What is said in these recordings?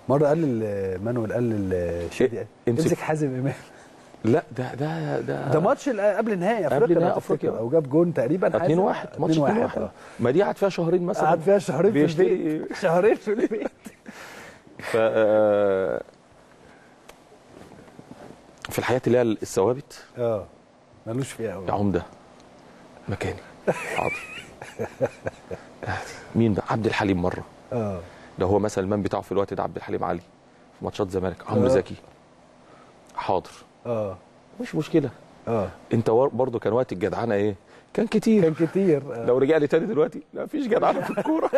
مره قال لي مانويل قال للشادي إيه، امسك, امسك. حازم امام لا ده ده ده ده ماتش ال- قبل نهائي افريقيا نهائي لو تفتكر، أفريقيا. او جاب جون تقريبا 2 1 ماتش 2 1 آه. ما دي قعد فيها شهرين مثلا قعد فيها شهرين في بيشتري- البيت شهرين في البيت ف آه، في الحياه اللي هي الثوابت اه ملوش فيها قوي يا عمده مكاني حاضر مين بقى عبد الحليم مره اه ده هو مثلا المان بتاعه في الوقت ده عبد الحليم علي في ماتشات زمالك عمرو آه. زكي حاضر اه مش مشكله اه انت ور- برضو كان وقت الجدعنه ايه كان كتير كان كتير آه. لو رجع لي تاني دلوقتي لا مفيش جدعنه في الكوره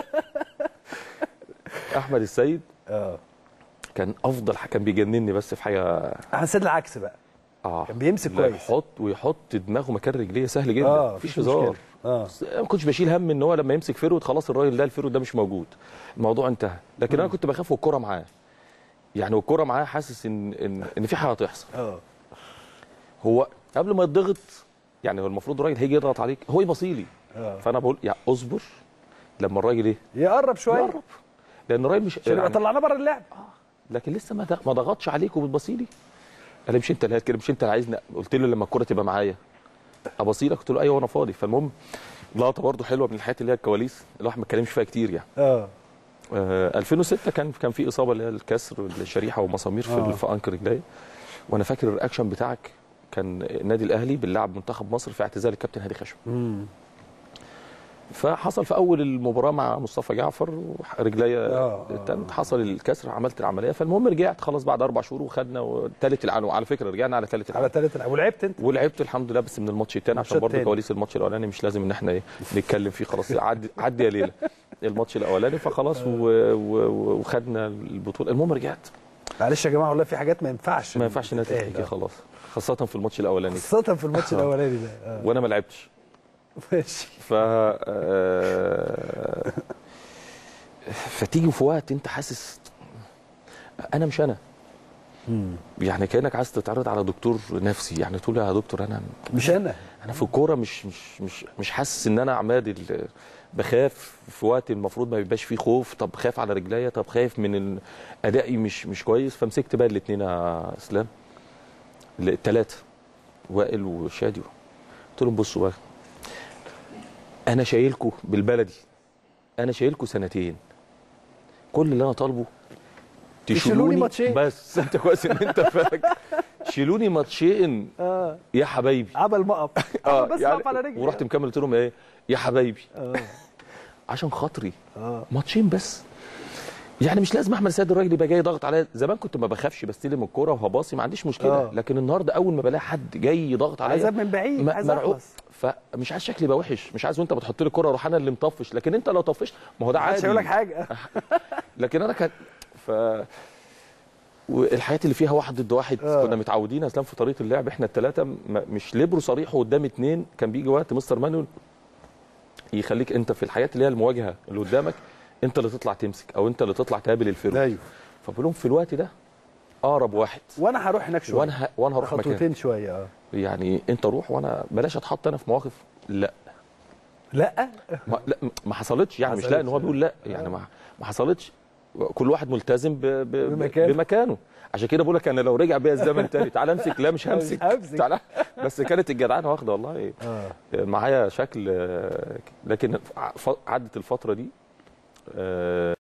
احمد السيد اه كان افضل ح- كان بيجنني بس في حاجه احمد سيد العكس بقى اه كان بيمسك لا، كويس. يحط ويحط دماغه مكان رجليه سهل جدا اه مفيش مفيش هزار مشكلة. اه بس أنا ما كنتش بشيل هم ان هو لما يمسك فيرود خلاص الراجل ده الفيرود ده مش موجود الموضوع انتهى لكن انا كنت بخاف والكوره معاه يعني والكوره معاه حاسس ان ان ان في حاجه هتحصل اه هو قبل ما يتضغط يعني هو المفروض الراجل هيجي يضغط عليك هو يبصيلي اه فانا بقول يعني اصبر لما الراجل ايه يقرب شويه يقرب لان الراجل مش عشان يبقى يعني طلعنا بره اللعب لكن لسه ما ما ضغطش عليك وبتبصيلي قال لي مش انت اللي كده مش انت اللي عايزني قلت له لما الكوره تبقى معايا ابصيلك قلت له ايوه انا فاضي فالمهم لقطه برضو حلوه من الحاجات اللي هي الكواليس الواحد ما اتكلمش فيها كتير يعني اه آه 2006 كان كان في اصابه اللي هي الكسر الشريحه ومسامير في آه. في انكر رجلي وانا فاكر الرياكشن بتاعك كان النادي الاهلي بنلعب منتخب مصر في اعتزال الكابتن هادي خشب امم فحصل في اول المباراه مع مصطفى جعفر ورجليا آه، آه، التالت حصل الكسر عملت العمليه فالمهم رجعت خلاص بعد اربع شهور وخدنا ثالث العالم وعلى فكره رجعنا على ثالث على العالم ثالث العالم ولعبت انت ولعبت الحمد لله بس من الماتش الثاني عشان الماتش برضه التاني. كواليس الماتش الاولاني مش لازم ان احنا ايه نتكلم فيه خلاص عدي عدي يا ليله الماتش الاولاني فخلاص و... و... وخدنا البطوله المهم رجعت معلش يا جماعه والله في حاجات ما ينفعش ما ينفعش انها تتقال. تتحكي خلاص خاصه في الماتش الاولاني خاصة في الماتش آه. الاولاني ده اه وانا ما لعبتش ماشي ف آه، فتيجي في وقت انت حاسس انا مش انا يعني كانك عايز تتعرض على دكتور نفسي يعني تقول يا دكتور انا مش انا انا في الكوره مش مش مش مش حاسس ان انا عماد ال- بخاف في وقت المفروض ما بيبقاش فيه خوف طب خايف على رجليا طب خايف من ال- ادائي مش مش كويس فمسكت بقى الاثنين يا اسلام الثلاثه وائل وشادي قلت لهم بصوا بقى انا شايلكوا بالبلدي انا شايلكوا سنتين كل اللي انا طالبه يشيلوني ماتشين. بس انت كويس ان انت فاكر شيلوني ماتشين اه يا حبايبي عمل مقف اه بس يعني اقف على رجلي ورحت مكمل قلت لهم ايه يا حبايبي اه عشان خاطري اه ماتشين بس يعني مش لازم احمد سيد الراجل يبقى جاي ضغط عليا زمان كنت ما بخافش بستلم الكوره وهباصي ما عنديش مشكله آه. لكن النهارده اول ما بلاقي حد جاي ضغط عليا عذاب من بعيد م- عايز مرعوب اخلص فمش عايز شكلي يبقى وحش مش عايز وانت بتحط لي الكوره اروح انا اللي مطفش لكن انت لو طفشت ما هو ده مش عادي هيقول لك حاجه لكن انا كانت ف والحاجات اللي فيها واحد ضد واحد آه. كنا متعودين اسلام في طريقه اللعب احنا الثلاثه مش ليبرو صريح وقدام اتنين كان بيجي وقت مستر مانويل يخليك انت في الحاجات اللي هي المواجهه اللي قدامك انت اللي تطلع تمسك او انت اللي تطلع تقابل الفيرو ايوه فبقول لهم في الوقت ده اقرب واحد وانا هروح هناك شويه وانا ه... وانا هروح مكان خطوتين شويه اه يعني انت روح وانا بلاش اتحط انا في مواقف لا لا ما, لا ما حصلتش يعني مش لا ان هو حصلتش. بيقول لا يعني ما ما حصلتش كل واحد ملتزم ب... ب... بمكانه. بمكانه عشان كده بقول لك انا لو رجع بيا الزمن تاني تعالى امسك لا مش همسك همسك. تعالى بس كانت الجدعانه واخده والله اه معايا شكل آه، لكن ف- عدت الفتره دي آه،